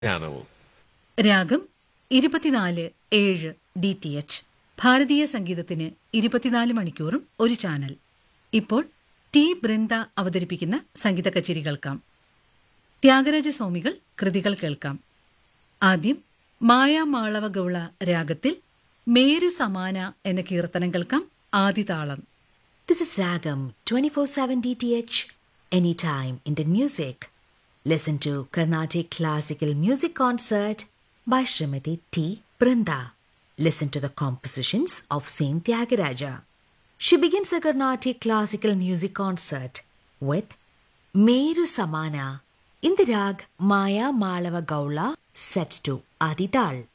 ജ്ഞാനവും രാഗം ഇരുപത്തിനാല് ഏഴ് ഡി ടി എച്ച് ഭാരതീയ സംഗീതത്തിന് ഇരുപത്തിനാല് മണിക്കൂറും ഒരു ചാനൽ ഇപ്പോൾ ടി ബൃന്ദ അവതരിപ്പിക്കുന്ന സംഗീത കച്ചേരി കേൾക്കാം ത്യാഗരാജ സ്വാമികൾ കൃതികൾ കേൾക്കാം ആദ്യം മായാമാളവ ഗൗള രാഗത്തിൽ മേരു സമാന എന്ന കീർത്തനം കേൾക്കാം ആദിതാളം This is Ragam 24/7 DTH anytime Indian music. Listen to Carnatic Classical Music Concert by Srimati T. Brinda. Listen to the compositions of Saint Tyagaraja. She begins a Carnatic Classical Music Concert with Meru Samana in the rag Maya Malava Gaula set to Adidal.